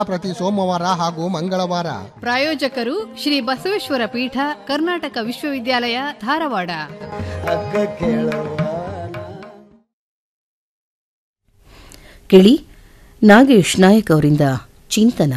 ಪ್ರತಿ ಸೋಮವಾರ ಹಾಗೂ ಮಂಗಳವಾರ ಪ್ರಾಯೋಜಕರು ಶ್ರೀ ಬಸವೇಶ್ವರ ಪೀಠ ಕರ್ನಾಟಕ ವಿಶ್ವವಿದ್ಯಾಲಯ ಧಾರವಾಡ ಕೇಳಿ ನಾಗೇಶ್ ನಾಯಕ್ ಅವರಿಂದ ಚಿಂತನ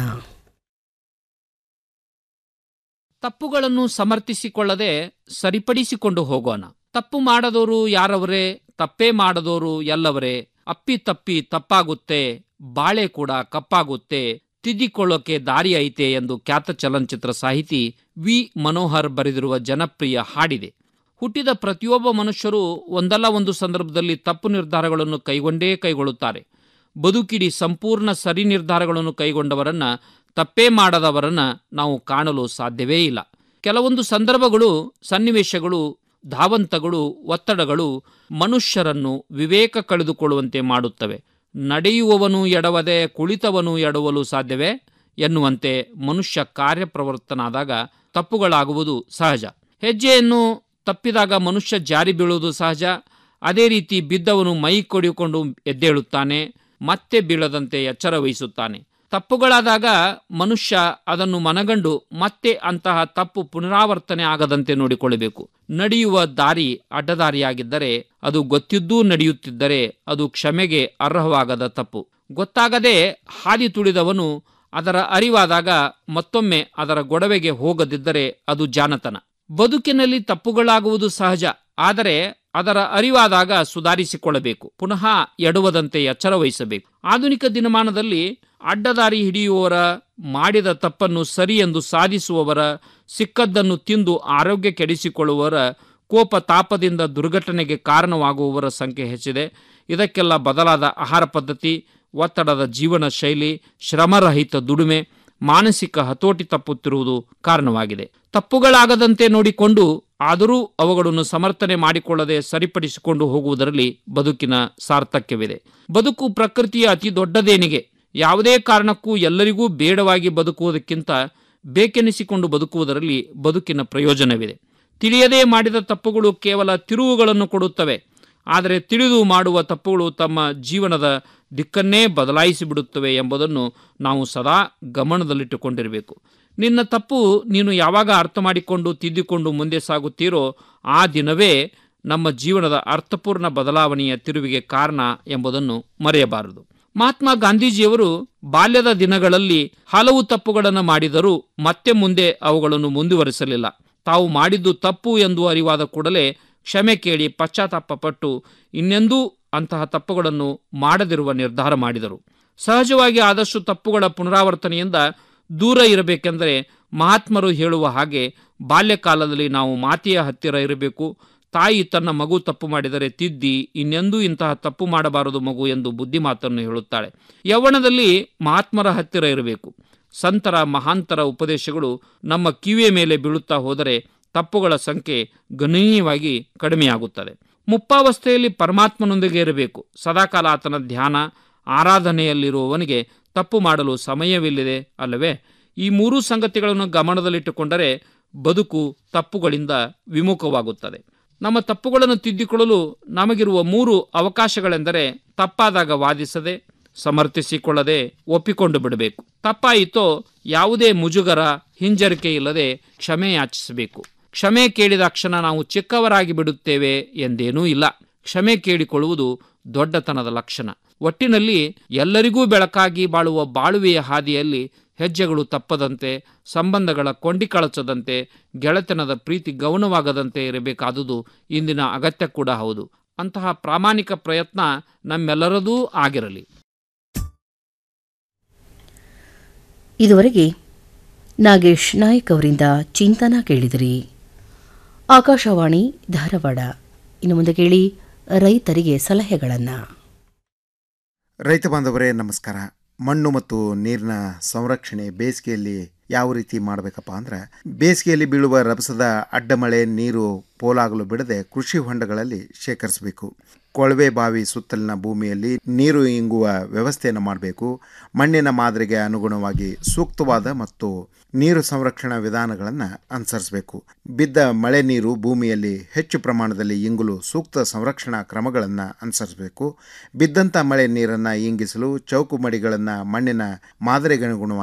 ತಪ್ಪುಗಳನ್ನು ಸಮರ್ಥಿಸಿಕೊಳ್ಳದೆ ಸರಿಪಡಿಸಿಕೊಂಡು ಹೋಗೋಣ ತಪ್ಪು ಮಾಡದವರು ಯಾರವರೇ ತಪ್ಪೇ ಮಾಡದವರು ಎಲ್ಲವರೇ ಅಪ್ಪಿ ತಪ್ಪಿ ತಪ್ಪಾಗುತ್ತೆ ಬಾಳೆ ಕೂಡ ಕಪ್ಪಾಗುತ್ತೆ ತಿದ್ದಿಕೊಳ್ಳೋಕೆ ದಾರಿ ಐತೆ ಎಂದು ಖ್ಯಾತ ಚಲನಚಿತ್ರ ಸಾಹಿತಿ ವಿ ಮನೋಹರ್ ಬರೆದಿರುವ ಜನಪ್ರಿಯ ಹಾಡಿದೆ ಹುಟ್ಟಿದ ಪ್ರತಿಯೊಬ್ಬ ಮನುಷ್ಯರು ಒಂದಲ್ಲ ಒಂದು ಸಂದರ್ಭದಲ್ಲಿ ತಪ್ಪು ನಿರ್ಧಾರಗಳನ್ನು ಕೈಗೊಂಡೇ ಕೈಗೊಳ್ಳುತ್ತಾರೆ ಬದುಕಿಡಿ ಸಂಪೂರ್ಣ ಸರಿ ನಿರ್ಧಾರಗಳನ್ನು ಕೈಗೊಂಡವರನ್ನ ತಪ್ಪೇ ಮಾಡದವರನ್ನ ನಾವು ಕಾಣಲು ಸಾಧ್ಯವೇ ಇಲ್ಲ ಕೆಲವೊಂದು ಸಂದರ್ಭಗಳು ಸನ್ನಿವೇಶಗಳು ಧಾವಂತಗಳು ಒತ್ತಡಗಳು ಮನುಷ್ಯರನ್ನು ವಿವೇಕ ಕಳೆದುಕೊಳ್ಳುವಂತೆ ಮಾಡುತ್ತವೆ ನಡೆಯುವವನು ಎಡವದೆ ಕುಳಿತವನು ಎಡವಲು ಸಾಧ್ಯವೇ ಎನ್ನುವಂತೆ ಮನುಷ್ಯ ಕಾರ್ಯಪ್ರವೃತ್ತನಾದಾಗ ತಪ್ಪುಗಳಾಗುವುದು ಸಹಜ ಹೆಜ್ಜೆಯನ್ನು ತಪ್ಪಿದಾಗ ಮನುಷ್ಯ ಜಾರಿ ಬೀಳುವುದು ಸಹಜ ಅದೇ ರೀತಿ ಬಿದ್ದವನು ಮೈ ಕೊಡಿಕೊಂಡು ಎದ್ದೇಳುತ್ತಾನೆ ಮತ್ತೆ ಬೀಳದಂತೆ ಎಚ್ಚರ ವಹಿಸುತ್ತಾನೆ ತಪ್ಪುಗಳಾದಾಗ ಮನುಷ್ಯ ಅದನ್ನು ಮನಗಂಡು ಮತ್ತೆ ಅಂತಹ ತಪ್ಪು ಪುನರಾವರ್ತನೆ ಆಗದಂತೆ ನೋಡಿಕೊಳ್ಳಬೇಕು ನಡೆಯುವ ದಾರಿ ಅಡ್ಡದಾರಿಯಾಗಿದ್ದರೆ ಅದು ಗೊತ್ತಿದ್ದೂ ನಡೆಯುತ್ತಿದ್ದರೆ ಅದು ಕ್ಷಮೆಗೆ ಅರ್ಹವಾಗದ ತಪ್ಪು ಗೊತ್ತಾಗದೆ ಹಾದಿ ತುಳಿದವನು ಅದರ ಅರಿವಾದಾಗ ಮತ್ತೊಮ್ಮೆ ಅದರ ಗೊಡವೆಗೆ ಹೋಗದಿದ್ದರೆ ಅದು ಜಾನತನ ಬದುಕಿನಲ್ಲಿ ತಪ್ಪುಗಳಾಗುವುದು ಸಹಜ ಆದರೆ ಅದರ ಅರಿವಾದಾಗ ಸುಧಾರಿಸಿಕೊಳ್ಳಬೇಕು ಪುನಃ ಎಡುವದಂತೆ ಎಚ್ಚರ ವಹಿಸಬೇಕು ಆಧುನಿಕ ದಿನಮಾನದಲ್ಲಿ ಅಡ್ಡದಾರಿ ಹಿಡಿಯುವವರ ಮಾಡಿದ ತಪ್ಪನ್ನು ಸರಿ ಎಂದು ಸಾಧಿಸುವವರ ಸಿಕ್ಕದ್ದನ್ನು ತಿಂದು ಆರೋಗ್ಯ ಕೆಡಿಸಿಕೊಳ್ಳುವವರ ಕೋಪ ತಾಪದಿಂದ ದುರ್ಘಟನೆಗೆ ಕಾರಣವಾಗುವವರ ಸಂಖ್ಯೆ ಹೆಚ್ಚಿದೆ ಇದಕ್ಕೆಲ್ಲ ಬದಲಾದ ಆಹಾರ ಪದ್ಧತಿ ಒತ್ತಡದ ಜೀವನ ಶೈಲಿ ಶ್ರಮರಹಿತ ದುಡಿಮೆ ಮಾನಸಿಕ ಹತೋಟಿ ತಪ್ಪುತ್ತಿರುವುದು ಕಾರಣವಾಗಿದೆ ತಪ್ಪುಗಳಾಗದಂತೆ ನೋಡಿಕೊಂಡು ಆದರೂ ಅವುಗಳನ್ನು ಸಮರ್ಥನೆ ಮಾಡಿಕೊಳ್ಳದೆ ಸರಿಪಡಿಸಿಕೊಂಡು ಹೋಗುವುದರಲ್ಲಿ ಬದುಕಿನ ಸಾರ್ಥಕ್ಯವಿದೆ ಬದುಕು ಪ್ರಕೃತಿಯ ಅತಿ ದೊಡ್ಡ ದೇಣಿಗೆ ಯಾವುದೇ ಕಾರಣಕ್ಕೂ ಎಲ್ಲರಿಗೂ ಬೇಡವಾಗಿ ಬದುಕುವುದಕ್ಕಿಂತ ಬೇಕೆನಿಸಿಕೊಂಡು ಬದುಕುವುದರಲ್ಲಿ ಬದುಕಿನ ಪ್ರಯೋಜನವಿದೆ ತಿಳಿಯದೇ ಮಾಡಿದ ತಪ್ಪುಗಳು ಕೇವಲ ತಿರುವುಗಳನ್ನು ಕೊಡುತ್ತವೆ ಆದರೆ ತಿಳಿದು ಮಾಡುವ ತಪ್ಪುಗಳು ತಮ್ಮ ಜೀವನದ ದಿಕ್ಕನ್ನೇ ಬದಲಾಯಿಸಿಬಿಡುತ್ತವೆ ಎಂಬುದನ್ನು ನಾವು ಸದಾ ಗಮನದಲ್ಲಿಟ್ಟುಕೊಂಡಿರಬೇಕು ನಿನ್ನ ತಪ್ಪು ನೀನು ಯಾವಾಗ ಅರ್ಥ ಮಾಡಿಕೊಂಡು ತಿದ್ದಿಕೊಂಡು ಮುಂದೆ ಸಾಗುತ್ತೀರೋ ಆ ದಿನವೇ ನಮ್ಮ ಜೀವನದ ಅರ್ಥಪೂರ್ಣ ಬದಲಾವಣೆಯ ತಿರುವಿಗೆ ಕಾರಣ ಎಂಬುದನ್ನು ಮರೆಯಬಾರದು ಮಹಾತ್ಮ ಗಾಂಧೀಜಿಯವರು ಬಾಲ್ಯದ ದಿನಗಳಲ್ಲಿ ಹಲವು ತಪ್ಪುಗಳನ್ನು ಮಾಡಿದರೂ ಮತ್ತೆ ಮುಂದೆ ಅವುಗಳನ್ನು ಮುಂದುವರಿಸಲಿಲ್ಲ ತಾವು ಮಾಡಿದ್ದು ತಪ್ಪು ಎಂದು ಅರಿವಾದ ಕೂಡಲೇ ಕ್ಷಮೆ ಕೇಳಿ ಪಶ್ಚಾತ್ತಾಪ ಪಟ್ಟು ಇನ್ನೆಂದೂ ಅಂತಹ ತಪ್ಪುಗಳನ್ನು ಮಾಡದಿರುವ ನಿರ್ಧಾರ ಮಾಡಿದರು ಸಹಜವಾಗಿ ಆದಷ್ಟು ತಪ್ಪುಗಳ ಪುನರಾವರ್ತನೆಯಿಂದ ದೂರ ಇರಬೇಕೆಂದರೆ ಮಹಾತ್ಮರು ಹೇಳುವ ಹಾಗೆ ಬಾಲ್ಯಕಾಲದಲ್ಲಿ ನಾವು ಮಾತೆಯ ಹತ್ತಿರ ಇರಬೇಕು ತಾಯಿ ತನ್ನ ಮಗು ತಪ್ಪು ಮಾಡಿದರೆ ತಿದ್ದಿ ಇನ್ನೆಂದೂ ಇಂತಹ ತಪ್ಪು ಮಾಡಬಾರದು ಮಗು ಎಂದು ಬುದ್ಧಿ ಮಾತನ್ನು ಹೇಳುತ್ತಾಳೆ ಯೌವನದಲ್ಲಿ ಮಹಾತ್ಮರ ಹತ್ತಿರ ಇರಬೇಕು ಸಂತರ ಮಹಾಂತರ ಉಪದೇಶಗಳು ನಮ್ಮ ಕಿವಿಯ ಮೇಲೆ ಬೀಳುತ್ತಾ ಹೋದರೆ ತಪ್ಪುಗಳ ಸಂಖ್ಯೆ ಗಣನೀಯವಾಗಿ ಕಡಿಮೆಯಾಗುತ್ತದೆ ಮುಪ್ಪಾವಸ್ಥೆಯಲ್ಲಿ ಪರಮಾತ್ಮನೊಂದಿಗೆ ಇರಬೇಕು ಸದಾಕಾಲ ಆತನ ಧ್ಯಾನ ಆರಾಧನೆಯಲ್ಲಿರುವವನಿಗೆ ತಪ್ಪು ಮಾಡಲು ಸಮಯವಿಲ್ಲದೆ ಅಲ್ಲವೇ ಈ ಮೂರೂ ಸಂಗತಿಗಳನ್ನು ಗಮನದಲ್ಲಿಟ್ಟುಕೊಂಡರೆ ಬದುಕು ತಪ್ಪುಗಳಿಂದ ವಿಮುಖವಾಗುತ್ತದೆ ನಮ್ಮ ತಪ್ಪುಗಳನ್ನು ತಿದ್ದಿಕೊಳ್ಳಲು ನಮಗಿರುವ ಮೂರು ಅವಕಾಶಗಳೆಂದರೆ ತಪ್ಪಾದಾಗ ವಾದಿಸದೆ ಸಮರ್ಥಿಸಿಕೊಳ್ಳದೆ ಒಪ್ಪಿಕೊಂಡು ಬಿಡಬೇಕು ತಪ್ಪಾಯಿತೋ ಯಾವುದೇ ಮುಜುಗರ ಹಿಂಜರಿಕೆ ಇಲ್ಲದೆ ಕ್ಷಮೆ ಯಾಚಿಸಬೇಕು ಕ್ಷಮೆ ಕೇಳಿದ ಕ್ಷಣ ನಾವು ಚಿಕ್ಕವರಾಗಿ ಬಿಡುತ್ತೇವೆ ಎಂದೇನೂ ಇಲ್ಲ ಕ್ಷಮೆ ಕೇಳಿಕೊಳ್ಳುವುದು ದೊಡ್ಡತನದ ಲಕ್ಷಣ ಒಟ್ಟಿನಲ್ಲಿ ಎಲ್ಲರಿಗೂ ಬೆಳಕಾಗಿ ಬಾಳುವ ಬಾಳುವೆಯ ಹಾದಿಯಲ್ಲಿ ಹೆಜ್ಜೆಗಳು ತಪ್ಪದಂತೆ ಸಂಬಂಧಗಳ ಕೊಂಡಿ ಕಳಚದಂತೆ ಗೆಳೆತನದ ಪ್ರೀತಿ ಗೌಣವಾಗದಂತೆ ಇರಬೇಕಾದುದು ಇಂದಿನ ಅಗತ್ಯ ಕೂಡ ಹೌದು ಅಂತಹ ಪ್ರಾಮಾಣಿಕ ಪ್ರಯತ್ನ ನಮ್ಮೆಲ್ಲರದೂ ಆಗಿರಲಿ ಇದುವರೆಗೆ ನಾಗೇಶ್ ನಾಯಕ್ ಅವರಿಂದ ಚಿಂತನ ಕೇಳಿದಿರಿ ಆಕಾಶವಾಣಿ ಧಾರವಾಡ ಇನ್ನು ಮುಂದೆ ಕೇಳಿ ರೈತರಿಗೆ ಸಲಹೆಗಳನ್ನು ರೈತ ಬಾಂಧವರೇ ನಮಸ್ಕಾರ ಮಣ್ಣು ಮತ್ತು ನೀರಿನ ಸಂರಕ್ಷಣೆ ಬೇಸಿಗೆಯಲ್ಲಿ ಯಾವ ರೀತಿ ಮಾಡಬೇಕಪ್ಪ ಅಂದ್ರೆ ಬೇಸಿಗೆಯಲ್ಲಿ ಬೀಳುವ ರಭಸದ ಅಡ್ಡಮಳೆ ನೀರು ಪೋಲಾಗಲು ಬಿಡದೆ ಕೃಷಿ ಹೊಂಡಗಳಲ್ಲಿ ಶೇಖರಿಸಬೇಕು ಕೊಳವೆ ಬಾವಿ ಸುತ್ತಲಿನ ಭೂಮಿಯಲ್ಲಿ ನೀರು ಇಂಗುವ ವ್ಯವಸ್ಥೆಯನ್ನು ಮಾಡಬೇಕು ಮಣ್ಣಿನ ಮಾದರಿಗೆ ಅನುಗುಣವಾಗಿ ಸೂಕ್ತವಾದ ಮತ್ತು ನೀರು ಸಂರಕ್ಷಣಾ ವಿಧಾನಗಳನ್ನು ಅನುಸರಿಸಬೇಕು ಬಿದ್ದ ಮಳೆ ನೀರು ಭೂಮಿಯಲ್ಲಿ ಹೆಚ್ಚು ಪ್ರಮಾಣದಲ್ಲಿ ಇಂಗಲು ಸೂಕ್ತ ಸಂರಕ್ಷಣಾ ಕ್ರಮಗಳನ್ನು ಅನುಸರಿಸಬೇಕು ಬಿದ್ದಂಥ ಮಳೆ ನೀರನ್ನು ಇಂಗಿಸಲು ಚೌಕು ಮಡಿಗಳನ್ನು ಮಣ್ಣಿನ ಮಾದರಿಗನುಗುಣವಾಗಿ